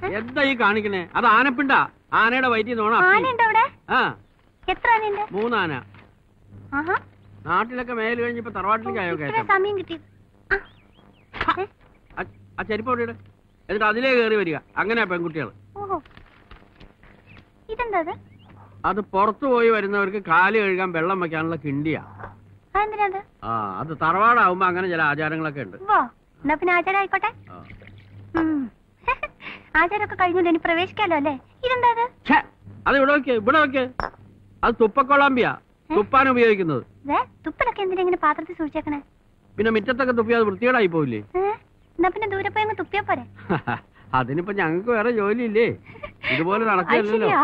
എന്താ ഈ കാണിക്കണേ അത് ആനപ്പിണ്ട ആനയുടെ വയറ്റിൽ നോണ ആനയുണ്ടോ അവിടെ ആ എത്ര ആനയുണ്ട് മൂന്നാന ആഹാ നാട്ടിലൊക്കെ മേല് കഴിഞ്ഞപ്പോ തറവാട്ടിലേക്ക് ആയോ ഇത്ര കയറ്റം സമയം കിട്ടി ആ. ഏ? ആ- ആ ചെരുപ്പ് അവിടെ ഇട്. എന്നിട്ട് അതിലേ കയറി വരിക അങ്ങനെയാ പെൺകുട്ടികൾ ഓഹോ ഇതെന്താ അത് അത് പുറത്തു പോയി വരുന്നവർക്ക് കാല് കഴുകാൻ വെള്ളം വെക്കാനുള്ള കിണ്ടിയാ അതെന്തിനാ അത് ആ അത് തറവാടാവുമ്പോ അങ്ങനെ ചില ആചാരങ്ങളൊക്കെ ഉണ്ട് വാ എന്നാ പിന്നെ ആചാരം ആയിക്കോട്ടെ ആ. ഉം. ആചാരമൊക്കെ കഴിഞ്ഞല്ലോ ഇനി പ്രവേശിക്കാലോ അല്ലേ ഇതെന്താ അത് ഛെ, അത് ഇവിടെ വെക്ക് ഇവിടെ വെക്ക് അത് തുപ്പക്കൊളാമ്പിയാ തുപ്പാൻ ഉപയോഗിക്കുന്നത് ദേ, തുപ്പലൊക്കെ എന്തിനാ ഇങ്ങനെ പാത്രത്തിൽ സൂക്ഷിച്ചേക്കണേ പിന്നെ മുറ്റത്തൊക്കെ തുപ്പി അത് വൃത്തികേടായി പോവില്ലേ ഏ? എന്നാ പിന്നെ ദൂരെ പോയി അങ്ങ് തുപ്പിയാ പോരെ അതിനിപ്പോ ഞങ്ങൾക്ക് വേറെ ജോലിയില്ലേ ഇതുപോലെ അത് നടക്കില്ലല്ലോ ശരിയാ.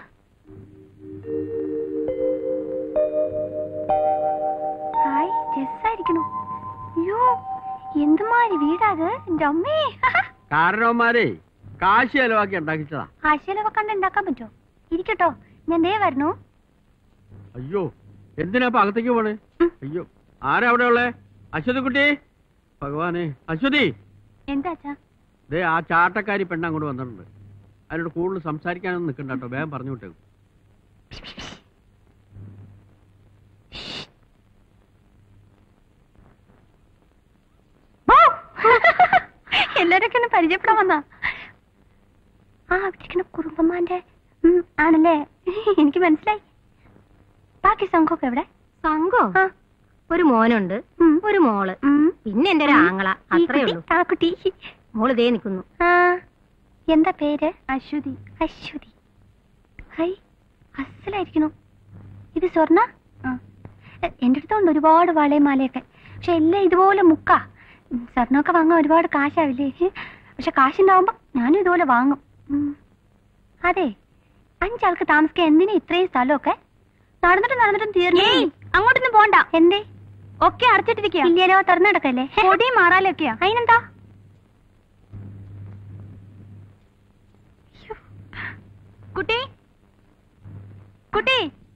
ഹായ് രസായിരിക്കണു അയ്യോ എന്തുമാതിരി വീടാ അത് എന്റെ അമ്മേ കാരണവന്മാരെ കാശ് ചെലവാക്കി ഉണ്ടാക്കിച്ചതാ ആശയിലൊക്കെ കണ്ട് ഉണ്ടാക്കാൻ പറ്റുമോ ഇരിക്കട്ടോ ഞാൻ ദേ വരണു അയ്യോ എന്തിനാ ഇപ്പൊ അകത്തേക്ക് പോണേ അയ്യോ ആരാ അവിടെ ഉള്ളേ അശ്വതി കുട്ടി ഭഗവാനെ അശ്വതി എന്താ അച്ഛാ ദേ ആ ചാട്ടക്കാരി പെണ്ണ് അങ്ങോട്ട് വന്നിട്ടുണ്ട് അതിനോട് കൂടുതൽ സംസാരിക്കാനൊന്നും നിൽക്കണ്ട കേട്ടോ വേഗം പറഞ്ഞു വിട്ടേക്കും എല്ലാരൊക്കെ ഒന്ന് പരിചയപ്പെടാൻ വന്നാ ആ അവിടെ ഇരിക്കുന്ന കുറുമ്പമ്മാന്റെ ഉം, ആണല്ലേ എനിക്ക് മനസ്സിലായി ബാക്കി സംഘമൊക്കെ എവിടെ സംഘോ ആ, ഒരു മോനുണ്ട് ഉം, ഒരു മോള് ഉം. പിന്നെ എന്റെ ഒരു ആങ്ങള ഈ അത്രേ കുട്ടി, ഉള്ളൂ ആ കുട്ടി മോള് ദേ നിൽക്കുന്നു ആ എന്താ പേര് അശ്വതി അശ്വതി ഹൈ അസലായിരിക്കണു ഇത് സ്വർണ്ണ എ- എന്റെ അടുത്തുണ്ട് ഒരുപാട് വളയും മാലയൊക്കെ പക്ഷെ എല്ലാം ഇതുപോലെ മുക്ക ഉം, സ്വർണ്ണമൊക്കെ വാങ്ങാൻ ഒരുപാട് കാശാവില്ലേ പക്ഷെ കാശുണ്ടാവുമ്പോ ഞാനും ഇതുപോലെ വാങ്ങും ഉം. അതെ അഞ്ചാൾക്ക് താമസിക്കാൻ എന്തിനാ ഇത്രയും സ്ഥലമൊക്കെ നടന്നിട്ടും നടന്നിട്ടും തീർന്നു അങ്ങോട്ടൊന്നും പോണ്ട എന്തേ ഒക്കെ അടച്ചിട്ടിരിക്കുക ഇല്ലയോ തുറന്നു കിടക്കല്ലേ പൊടിയും മാറാലൊക്കെയാ അതിനെന്താ കുട്ടി കുട്ടി